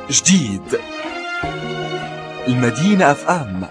جديد المدينة اف ام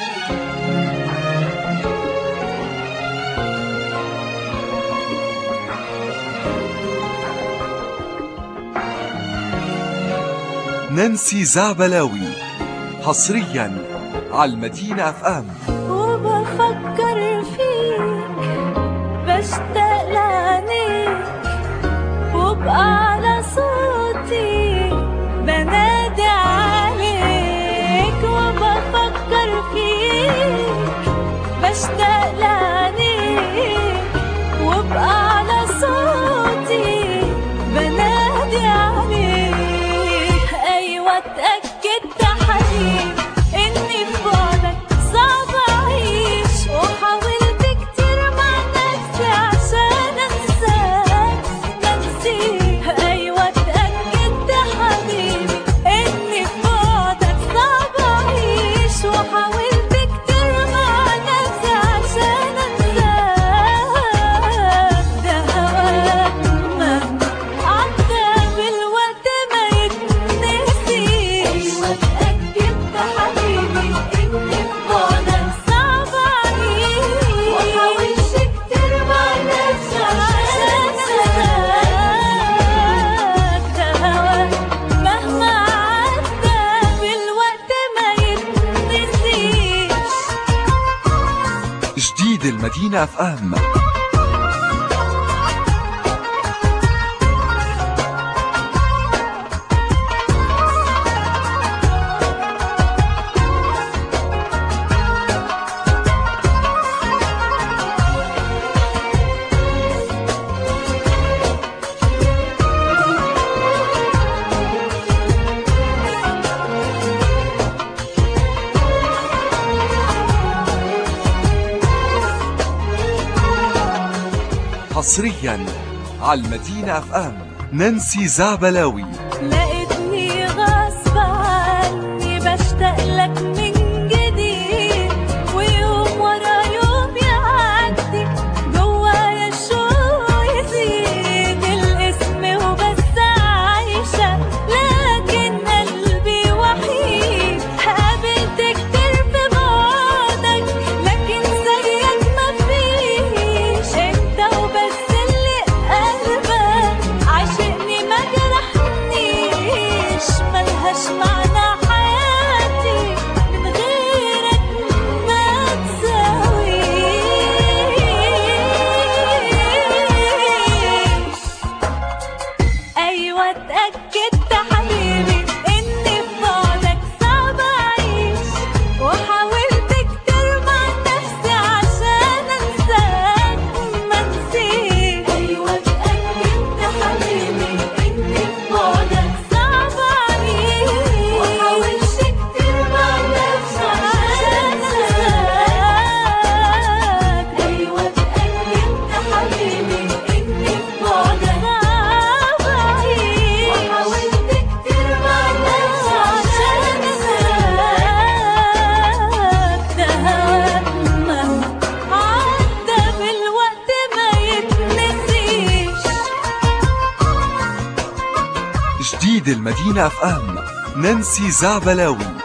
نانسي زعبلاوي حصريا على المدينة اف ام وبفكر فيك بشتاق لعينيك وبأعلى صوتي بنادي عليك وبفكر فيك بشتاق لعينيك وبأعلى صوتي بنادي عليك أيوة اتأكدت حبيبي إني في بعدك صعب أعيش وحاولت كتير مع نفسي عشان أنساك نسيت أيوة اتأكدت حبيبي إني في بعدك صعب أعيش وحاولت كتير مع نفسي عشان أنساك ده هواك مهما عدى بالوقت ما يتنسيش أيوة اتأكدت حبيبي إني في بعدك صعب أعيش وحاولت كتير مع نفسي عشان أنساك ده هواك مهما عدى بالوقت ما يتنسيش جديد المدينة اف ام حصريا على المدينة اف ام نانسي زعبلاوي لقيتني غصب عني بشتاق لك من جديد ويوم ورا يوم يعدي جوايا الشوق يزيد الاسم وبس عايشة لكن قلبي وحيد قابلت كتير في بعدك لكن زيك مفيش انت وبس اللي قلبك عاشقني ما جرحنيش ملهاش معنى حياتي من غيرك ما تساويش ايوه اتاكدت حبيبي اني في بعدك صعب اعيش وحاولت كتير مع نفسي عشان انساك ما نسيت ايوه اتاكدت حبيبي اني في بعدك صعب اعيش وحاولت كتير مع نفسي عشان انساك ايوه اتاكدت حبيبي اني في بعدك صعب اعيش وحاولت كتير مع نفسي عشان انساك ده هواك مهما عدى بالوقت ما يتنسيش جديد المدينة اف ام نانسي زعبلاوي